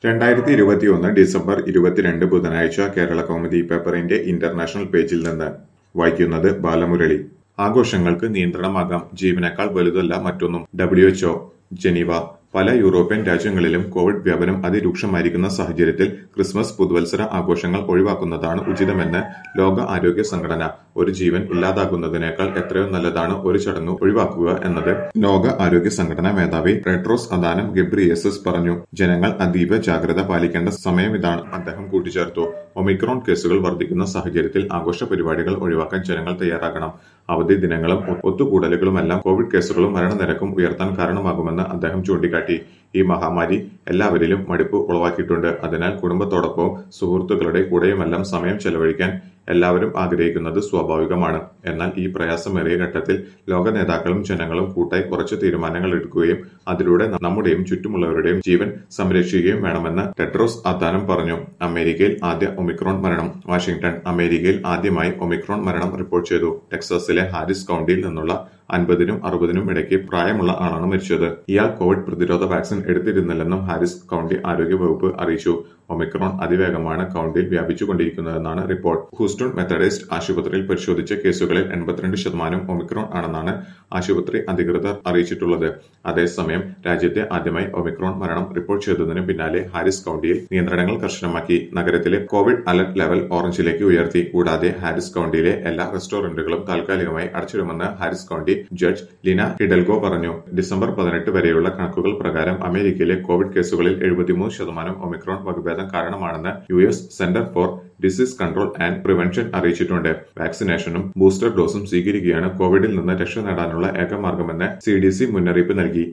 രണ്ടായിരത്തി ഇരുപത്തിയൊന്ന് ഡിസംബർ ഇരുപത്തിരണ്ട് ബുധനാഴ്ച കേരള കൗമുദി പേപ്പറിന്റെ ഇന്റർനാഷണൽ പേജിൽ നിന്ന് വായിക്കുന്നത് ബാലമുരളി ആഘോഷങ്ങൾക്ക് നിയന്ത്രണമാകാം ജീവനേക്കാൾ വലുതല്ല മറ്റൊന്നും ഡബ്ല്യുഎച്ച്ഒ ജനീവ പല യൂറോപ്യൻ രാജ്യങ്ങളിലും കോവിഡ് വ്യാപനം അതിരൂക്ഷമായിരിക്കുന്ന സാഹചര്യത്തിൽ ക്രിസ്മസ് പുതുവത്സര ആഘോഷങ്ങൾ ഒഴിവാക്കുന്നതാണ് ഉചിതമെന്ന് ലോക ആരോഗ്യ സംഘടന ഒരു ജീവൻ ഇല്ലാതാകുന്നതിനേക്കാൾ എത്രയോ നല്ലതാണ് ഒരു ചടങ്ങ് ഒഴിവാക്കുക എന്നത് ലോക ആരോഗ്യ സംഘടന മേധാവി റെട്രോസ് അദാനം ഗബ്രിയേസസ് പറഞ്ഞു ജനങ്ങൾ അതീവ ജാഗ്രത പാലിക്കേണ്ട സമയം ഇതാണ് അദ്ദേഹം കൂട്ടിച്ചേർത്തു ഒമിക്രോൺ കേസുകൾ വർദ്ധിക്കുന്ന സാഹചര്യത്തിൽ ആഘോഷ പരിപാടികൾ ഒഴിവാക്കാൻ ജനങ്ങൾ തയ്യാറാകണം അവധി ദിനങ്ങളും ഒത്തുകൂടലുകളുമെല്ലാം കോവിഡ് കേസുകളും മരണനിരക്കും ഉയർത്താൻ കാരണമാകുമെന്ന് അദ്ദേഹം ചൂണ്ടിക്കാട്ടി ഈ മഹാമാരി എല്ലാവരിലും മടുപ്പ് ഉളവാക്കിയിട്ടുണ്ട് അതിനാൽ കുടുംബത്തോടൊപ്പവും സുഹൃത്തുക്കളുടെ കൂടെയുമെല്ലാം സമയം ചെലവഴിക്കാൻ എല്ലാവരും ആഗ്രഹിക്കുന്നത് സ്വാഭാവികമാണ് എന്നാൽ ഈ പ്രയാസമേറിയ ഘട്ടത്തിൽ ലോക നേതാക്കളും ജനങ്ങളും കൂട്ടായി കുറച്ച് തീരുമാനങ്ങൾ എടുക്കുകയും അതിലൂടെ നമ്മുടെയും ചുറ്റുമുള്ളവരുടെയും ജീവൻ സംരക്ഷിക്കുകയും വേണമെന്ന് ടെഡ്രോസ് അദാനം പറഞ്ഞു അമേരിക്കയിൽ ആദ്യ ഒമിക്രോൺ മരണം വാഷിംഗ്ടൺ അമേരിക്കയിൽ ആദ്യമായി ഒമിക്രോൺ മരണം റിപ്പോർട്ട് ചെയ്തു ടെക്സാസിലെ ഹാരിസ് കൌണ്ടിയിൽ നിന്നുള്ള അൻപതിനും അറുപതിനും ഇടയ്ക്ക് പ്രായമുള്ള ആളാണ് മരിച്ചത് ഇയാൾ കോവിഡ് പ്രതിരോധ വാക്സിൻ എടുത്തിരുന്നില്ലെന്നും ഹാരിസ് കൌണ്ടി ആരോഗ്യ വകുപ്പ് അറിയിച്ചു ഒമിക്രോൺ അതിവേഗമാണ് കൌണ്ടിയിൽ വ്യാപിച്ചുകൊണ്ടിരിക്കുന്നതെന്നാണ് റിപ്പോർട്ട് ഹൂസ്റ്റൺ മെത്തഡിസ്റ്റ് ആശുപത്രിയിൽ പരിശോധിച്ച കേസുകളിൽ എൺപത്തിരണ്ട് ശതമാനം ഒമിക്രോൺ ആണെന്നാണ് ആശുപത്രി അധികൃതർ അറിയിച്ചിട്ടുള്ളത് അതേസമയം രാജ്യത്തെ ആദ്യമായി ഒമിക്രോൺ മരണം റിപ്പോർട്ട് ചെയ്തതിന് പിന്നാലെ ഹാരിസ് കൌണ്ടിയിൽ നിയന്ത്രണങ്ങൾ കർശനമാക്കി നഗരത്തിലെ കോവിഡ് അലർട്ട് ലെവൽ ഓറഞ്ചിലേക്ക് ഉയർത്തി കൂടാതെ ഹാരിസ് കൌണ്ടിയിലെ എല്ലാ റെസ്റ്റോറന്റുകളും താൽക്കാലികമായി അടച്ചിടുമെന്ന് Harris county judge Lina Hidalgo പറഞ്ഞു ഡിസംബർ പതിനെട്ട് വരെയുള്ള കണക്കുകൾ പ്രകാരം അമേരിക്കയിലെ കോവിഡ് കേസുകളിൽ എഴുപത്തിമൂന്ന് ശതമാനം ഒമിക്രോൺ വകഭേദം കാരണമാണെന്ന് U S center for disease control and prevention അറിയിച്ചിട്ടുണ്ട് വാക്സിനേഷനും ബൂസ്റ്റർ ഡോസും സ്വീകരിക്കുകയാണ് കോവിഡിൽ നിന്ന് രക്ഷ നേടാനുള്ള ഏക മാർഗമെന്ന് സി ഡി സി മുന്നറിയിപ്പ് നൽകി